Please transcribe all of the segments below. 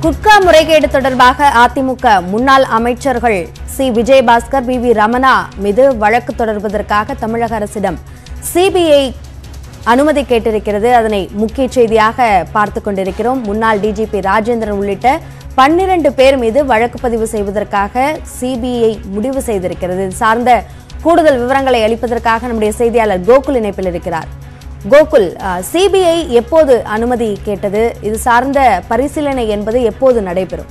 குட்கா முறைகேடு தொடர்பாக அதிமுக முன்னாள் அமைச்சர்கள் C Vijayabaskar P V Ramana மீது வழக்கு தொடர்வதற்காக தமிழக அரசிடம் சிபிஐ அனுமதி கேட்டிருக்கிறது அதனை முக்கிய செய்தியாக பார்த்து கொண்டிருக்கிறோம் முன்னாள் டிஜிபி ராஜேந்திரன் உள்ளிட்ட பன்னிரண்டு பேர் மீது வழக்கு பதிவு செய்வதற்காக சிபிஐ முடிவு செய்திருக்கிறது இது சார்ந்த கூடுதல் விவரங்களை அளிப்பதற்காக நம்முடைய செய்தியாளர் கோகுல் இணைப்பில் இருக்கிறார் கோகுல் சிபிஐ எப்போது அனுமதி கேட்டது இது சார்ந்த பரிசீலனை என்பது எப்போது நடைபெறும்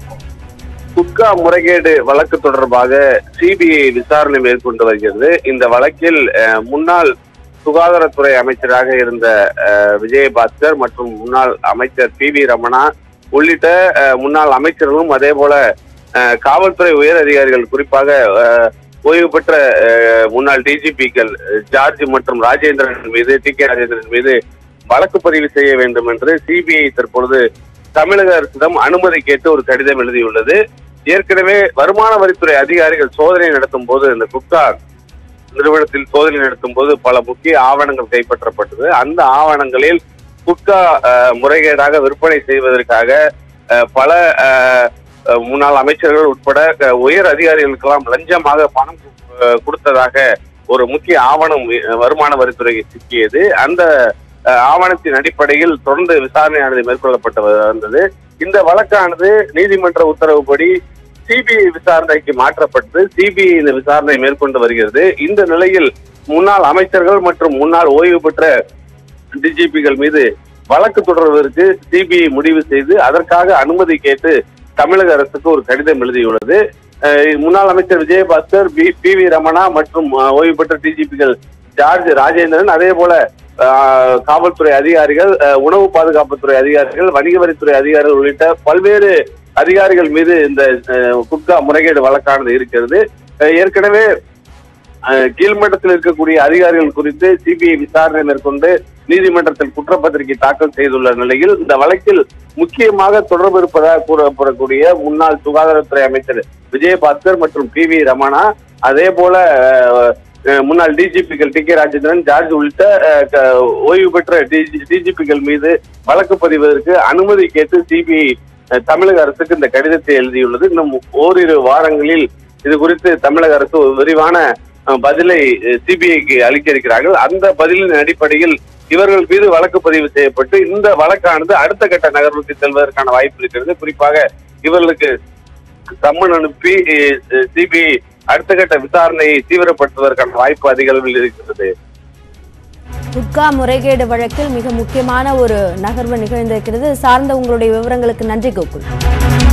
குட்கா முறைகேடு வழக்கு தொடர்பாக சிபிஐ விசாரணை மேற்கொண்டு வருகிறது இந்த வழக்கில் அஹ், முன்னாள் சுகாதாரத்துறை அமைச்சராக இருந்த அஹ், விஜயபாஸ்கர் மற்றும் முன்னாள் அமைச்சர் பி வி ரமணா உள்ளிட்ட அஹ், முன்னாள் அமைச்சர்களும் அதே போல அஹ், காவல்துறை உயர் அதிகாரிகள் குறிப்பாக அஹ், ஓய்வு பெற்ற அஹ், முன்னாள் டிஜிபிக்கள் ஜார்ஜ் மற்றும் ராஜேந்திரன் மீது டி கே ராஜேந்திரன் மீது வழக்கு பதிவு செய்ய வேண்டும் என்று சிபிஐ தற்பொழுது தமிழக அரசிடம் அனுமதி கேட்டு ஒரு கடிதம் எழுதியுள்ளது ஏற்கனவே வருமான வரித்துறை அதிகாரிகள் சோதனை நடத்தும் போது இந்த குட்கா நிறுவனத்தில் சோதனை நடத்தும் போது பல முக்கிய ஆவணங்கள் கைப்பற்றப்பட்டது அந்த ஆவணங்களில் குட்கா அஹ், முறைகேடாக விற்பனை செய்வதற்காக அஹ், பல அஹ், அஹ், முன்னாள் அமைச்சர்கள் உட்பட அஹ், உயர் அதிகாரிகளுக்கெல்லாம் லஞ்சமாக பணம் கு- அஹ், கொடுத்ததாக ஒரு முக்கிய ஆவணம் அஹ், வருமான வரித்துறைக்கு சிக்கியது அந்த அஹ், ஆவணத்தின் அடிப்படையில் தொடர்ந்து விசாரணையானது மேற்கொள்ளப்பட்டு வந்தது இந்த வழக்கானது நீதிமன்ற உத்தரவுப்படி சிபிஐ விசாரணைக்கு மாற்றப்பட்டு சிபிஐ இந்த விசாரணை மேற்கொண்டு வருகிறது இந்த நிலையில் முன்னாள் அமைச்சர்கள் மற்றும் முன்னாள் ஓய்வு பெற்ற டிஜிபிகள் மீது வழக்கு தொடர்வதற்கு சிபிஐ முடிவு செய்து அதற்காக அனுமதி கேட்டு தமிழக அரசுக்கு ஒரு கடிதம் எழுதியுள்ளது அஹ் முன்னாள் அமைச்சர் Vijayabaskar P P V Ramana மற்றும் அஹ், ஓய்வு பெற்ற டிஜிபிகள் ஜார்ஜ் ராஜேந்திரன் அதே போல அஹ், காவல்துறை அதிகாரிகள் அஹ், உணவு பாதுகாப்புத்துறை அதிகாரிகள் வணிக வரித்துறை அதிகாரிகள் உள்ளிட்ட பல்வேறு அதிகாரிகள் மீது இந்த அஹ், குட்கா முறைகேடு வழக்கானது இருக்கிறது அஹ், ஏற்கனவே அஹ், கீழ்மட்டத்தில் இருக்கக்கூடிய அதிகாரிகள் குறித்து சிபிஐ விசாரணை மேற்கொண்டு நீதிமன்றத்தில் குற்றப்பத்திரிகை தாக்கல் செய்துள்ள நிலையில் இந்த வழக்கில் முக்கியமாக தொடர்பு இருப்பதாக கூறப்படக்கூடிய முன்னாள் சுகாதாரத்துறை அமைச்சர் விஜயபாஸ்கர் மற்றும் பி வி ரமணா அதே போல அஹ், அஹ், முன்னாள் டிஜிபிகள் டி கே ராஜேந்திரன் ஜார்ஜ் உள்ளிட்ட அஹ், க- ஓய்வு பெற்ற டிஜிபிகள் மீது வழக்கு பதிவதற்கு அனுமதி கேட்டு சிபிஐ தமிழக அரசுக்கு இந்த கடிதத்தை எழுதியுள்ளது இன்னும் ஓரிரு வாரங்களில் இது குறித்து தமிழக அரசு ஒரு விரிவான அஹ், பதிலை சிபிஐக்கு அளிக்க இருக்கிறார்கள் அந்த பதிலின் அடிப்படையில் இவர்கள் மீது வழக்கு பதிவு செய்யப்பட்டு இந்த வழக்கானது அடுத்த கட்ட நகர்வுக்கு செல்வதற்கான வாய்ப்பு இருக்கிறது குறிப்பாக இவர்களுக்கு சம்மன் அனுப்பி சிபிஐ அடுத்த கட்ட விசாரணையை தீவிரப்படுத்துவதற்கான வாய்ப்பு அதிக அளவில் இருக்கிறது குட்கா முறைகேடு வழக்கில் மிக முக்கியமான ஒரு நகர்வு நிகழ்ந்திருக்கிறது இது சார்ந்த உங்களுடைய விவரங்களுக்கு நன்றி கோகுல்